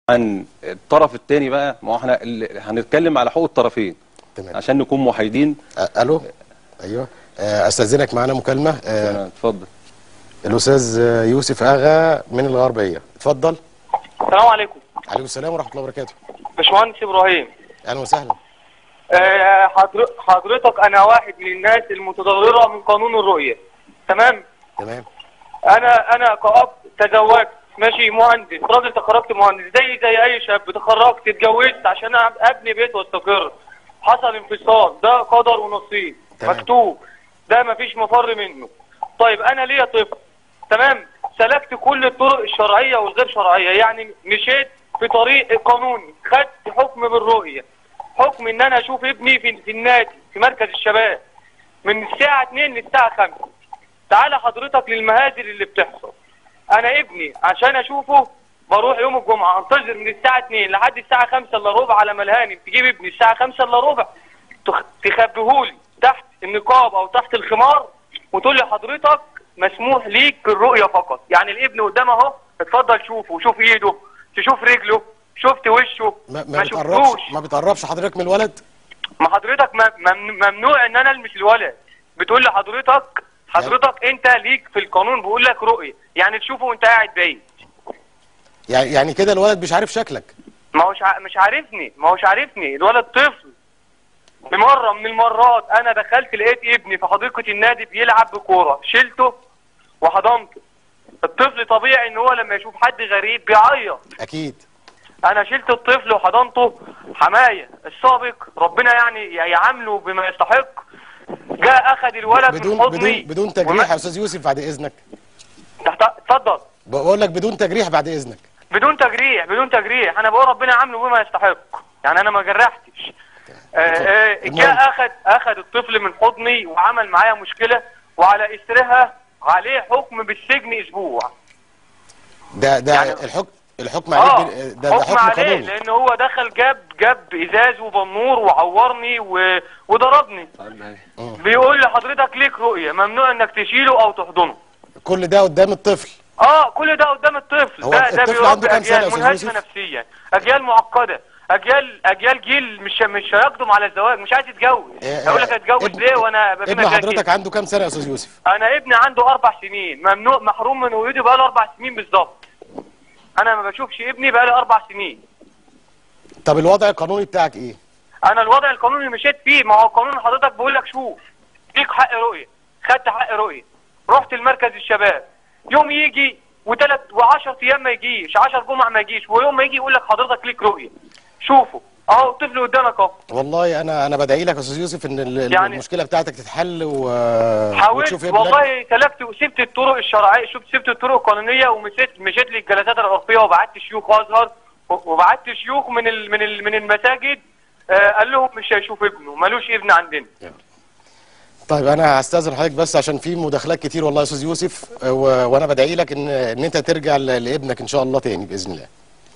عن الطرف الثاني بقى ما هو احنا اللي- هنتكلم على حقوق الطرفين تمام عشان نكون محايدين أ- الو ايوه آه، استاذنك معانا مكالمه آه، تمام، اتفضل الاستاذ آه، يوسف اغا من الغربيه اتفضل السلام عليكم عليكم السلام ورحمه الله وبركاته باشمهندس ابراهيم اهلا وسهلا آه، حضر- حضرتك انا واحد من الناس المتضرره من قانون الرؤيه تمام تمام انا انا كأب تزوجت ماشي مهندس راجل تخرجت مهندس زي زي اي شاب تخرجت اتجوزت عشان أب- ابني بيت واستقر حصل انفصال ده قدر ونصيب تمام. مكتوب ده مفيش مفر منه طيب انا ليا طفل تمام سلكت كل الطرق الشرعيه والغير شرعيه يعني مشيت في طريق قانوني خدت حكم بالرؤيه حكم ان انا اشوف ابني في, في النادي في مركز الشباب من الساعه 2 للساعه 5 تعالى حضرتك للمهازل اللي بتحصل انا ابني عشان اشوفه بروح يوم الجمعه انتظر من الساعه 2 لحد الساعه 5 الا ربع على ما الهانم تجيب ابني الساعه 5 الا ربع تخ- تخبيهولي تحت النقاب او تحت الخمار وتقول لي حضرتك مسموح ليك الرؤيه فقط يعني الابن قدام اهو اتفضل شوفه شوف ايده تشوف رجله شفت وشه ما, ما ما بتقربش شفتوش ما بتقربش حضرتك من الولد ما حضرتك م- مم- ممنوع ان انا المس الولد بتقول لي حضرتك حضرتك انت ليك في القانون بيقول لك رؤيه يعني تشوفه وانت قاعد بعيد يعني يعني كده الولد مش عارف شكلك ما هوش ع- مش عارفني ما هوش عارفني الولد طفل بمره من المرات انا دخلت لقيت ابني في حديقه النادي بيلعب بكوره شلته وحضنته الطفل طبيعي ان هو لما يشوف حد غريب بيعيط اكيد انا شلت الطفل وحضنته حمايه السابق ربنا يعني يعامله بما يستحق جاء اخذ الولد من بدون حضني بدون بدون تجريح يا استاذ يوسف بعد اذنك تحت اتفضل بقول لك بدون تجريح بعد اذنك بدون تجريح بدون تجريح انا بقول ربنا عامله بما يستحق يعني انا ما جرحتش آه، آه، المهم. جاء اخذ اخذ الطفل من حضني وعمل معايا مشكله وعلى اثرها عليه حكم بالسجن اسبوع ده ده يعني- الحكم الحكم اه عليه بال- ده ده حكم حكم عليه قانوني لان هو دخل جاب جاب ازاز وبنور وعورني و... وضربني بيقول لحضرتك ليك رؤيه ممنوع انك تشيله او تحضنه كل ده قدام الطفل اه كل ده قدام الطفل هو ده ده الطفل بيربي عنده كام سنة يا اجيال أستاذ منهزمه يوسف؟ نفسيا اجيال معقده اجيال اجيال جيل مش مش هيقدم على الزواج مش عايز يتجوز إيه، يقول لك اتجوز ابن- ليه وانا أبقى في ابن مشاكل؟ حضرتك عنده كام سنه يا استاذ يوسف انا ابني عنده اربع سنين ممنوع محروم من وجودي بقاله اربع سنين بالظبط انا ما بشوفش ابني بقالي اربع سنين طب الوضع القانوني بتاعك ايه انا الوضع القانوني اللي مشيت فيه ما هو القانون حضرتك بيقول لك شوف ليك حق رؤيه خدت حق رؤيه رحت المركز الشباب يوم يجي وثلاث و10 ايام ما يجيش 10 جمع ما يجيش ويوم ما يجي يقول لك حضرتك ليك رؤيه شوفه اهو الطفل قدامك اهو والله انا انا بدعي لك يا استاذ يوسف ان ال- يعني- المشكله بتاعتك تتحل و... حاولت وتشوف ابنك والله سلكت وسبت الطرق الشرعيه شفت سبت الطرق القانونيه ومشيت مشيت للجلسات العرفيه وبعت شيوخ ازهر وبعت شيوخ من ال من ال من المساجد آه قال لهم مش هيشوف ابنه ملوش ابن عندنا طيب انا هستاذن حضرتك بس عشان في مداخلات كتير والله يا استاذ يوسف و... وانا بدعي لك ان ان انت ترجع ل... لابنك ان شاء الله تاني باذن الله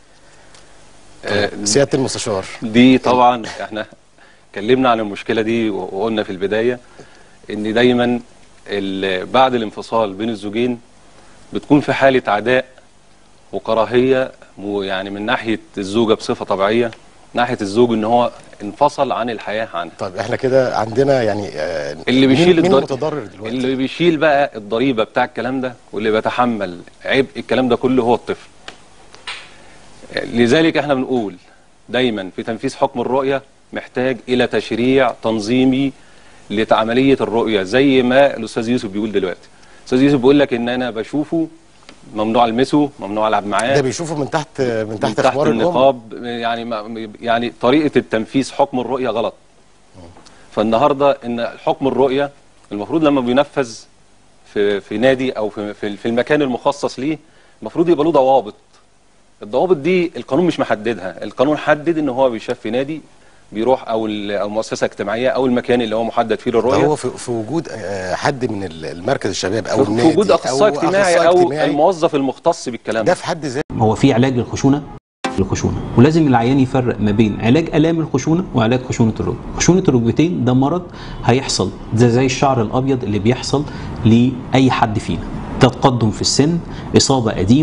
آه، سياده المستشار دي طبعا احنا اتكلمنا عن المشكله دي وقلنا في البدايه ان دايما ال- بعد الانفصال بين الزوجين بتكون في حاله عداء وكراهيه مو- يعني من ناحيه الزوجه بصفه طبيعيه ناحيه الزوج ان هو انفصل عن الحياه عنها طيب احنا كده عندنا يعني آه، اللي مين- بيشيل مين الضر- المتضرر دلوقتي اللي بيشيل بقى الضريبه بتاع الكلام ده واللي بيتحمل عبء الكلام ده كله هو الطفل لذلك احنا بنقول دايما في تنفيذ حكم الرؤيه محتاج الى تشريع تنظيمي لعمليه الرؤيه زي ما الاستاذ يوسف بيقول دلوقتي الاستاذ يوسف بيقول لك ان انا بشوفه ممنوع المسه ممنوع العب معاه ده بيشوفه من تحت من من تحت تحت اخبار الام النقاب يعني ما يعني طريقه التنفيذ حكم الرؤيه غلط فالنهارده ان حكم الرؤيه المفروض لما بينفذ في في نادي او في في في المكان المخصص ليه المفروض يبقى له ضوابط الضوابط دي القانون مش محددها القانون حدد ان هو بيشاف في نادي بيروح او ال- او مؤسسه اجتماعيه او المكان اللي هو محدد فيه ده للرؤيه هو في, في وجود آه، حد من ال- المركز الشباب او في النادي وجود اخصائي أو اجتماعي أخصائي او اجتماعي، الموظف المختص بالكلام ده ده في حد ذاته هو في علاج للخشونه الخشونه ولازم العيان يفرق ما بين علاج الام الخشونه وعلاج خشونه الركبه خشونه الركبتين ده مرض هيحصل ده زي الشعر الابيض اللي بيحصل لاي حد فينا تقدم في السن اصابه قديمه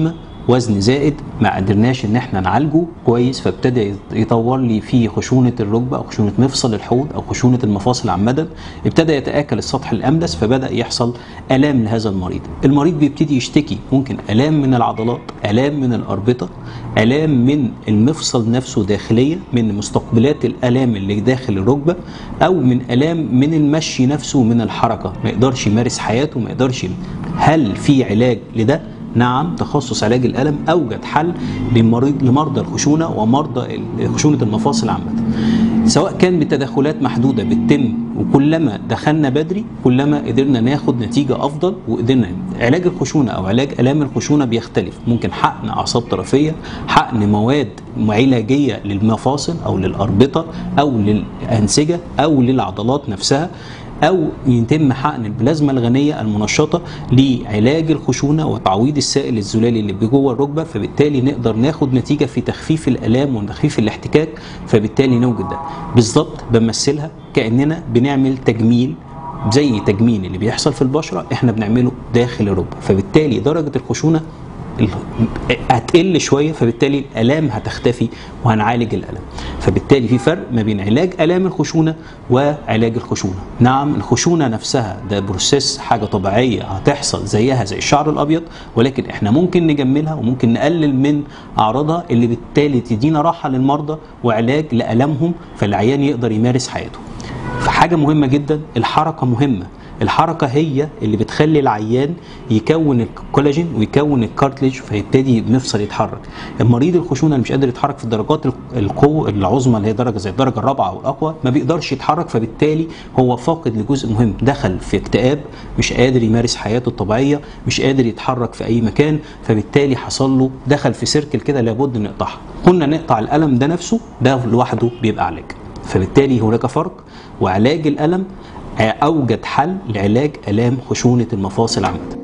وزن زائد ما قدرناش ان احنا نعالجه كويس فابتدى يطور لي في خشونه الركبه او خشونه مفصل الحوض او خشونه المفاصل عامه ابتدى يتاكل السطح الاملس فبدا يحصل الام لهذا المريض المريض بيبتدي يشتكي ممكن الام من العضلات الام من الاربطه الام من المفصل نفسه داخليا من مستقبلات الالام اللي داخل الركبه او من الام من المشي نفسه من الحركه ما يقدرش يمارس حياته ما يقدرش هل في علاج لده نعم تخصص علاج الالم اوجد حل لمريض لمرضى الخشونه ومرضى خشونه المفاصل عامه سواء كان بتدخلات محدوده بتتم وكلما دخلنا بدري كلما قدرنا ناخد نتيجه افضل وقدرنا علاج الخشونه او علاج الام الخشونه بيختلف ممكن حقن اعصاب طرفيه حقن مواد علاجيه للمفاصل او للاربطه او للانسجه او للعضلات نفسها او يتم حقن البلازما الغنيه المنشطه لعلاج الخشونه وتعويض السائل الزلالي اللي جوه الركبه فبالتالي نقدر ناخد نتيجه في تخفيف الالام وتخفيف الاحتكاك فبالتالي نوجد ده بالظبط بمثلها كاننا بنعمل تجميل زي تجميل اللي بيحصل في البشره احنا بنعمله داخل الركبه فبالتالي درجه الخشونه هتقل شويه فبالتالي الالام هتختفي وهنعالج الالم فبالتالي في فرق ما بين علاج الام الخشونه وعلاج الخشونه نعم الخشونه نفسها ده بروسيس حاجه طبيعيه هتحصل زيها زي الشعر الابيض ولكن احنا ممكن نجملها وممكن نقلل من اعراضها اللي بالتالي تدينا راحه للمرضى وعلاج لالمهم فالعيان يقدر يمارس حياته فحاجه مهمه جدا الحركه مهمه الحركة هي اللي بتخلي العيان يكون الكولاجين ويكون الكارتليج فيبتدي المفصل يتحرك المريض الخشونة اللي مش قادر يتحرك في درجات القوة العظمى اللي هي درجة زي الدرجة الرابعة أو الأقوى ما بيقدرش يتحرك فبالتالي هو فاقد لجزء مهم دخل في اكتئاب مش قادر يمارس حياته الطبيعية مش قادر يتحرك في أي مكان فبالتالي حصل له دخل في سيركل كده لابد نقطعها كنا نقطع الألم ده نفسه ده لوحده بيبقى علاج فبالتالي هناك فرق وعلاج الألم اوجد حل لعلاج الام خشونه المفاصل عامه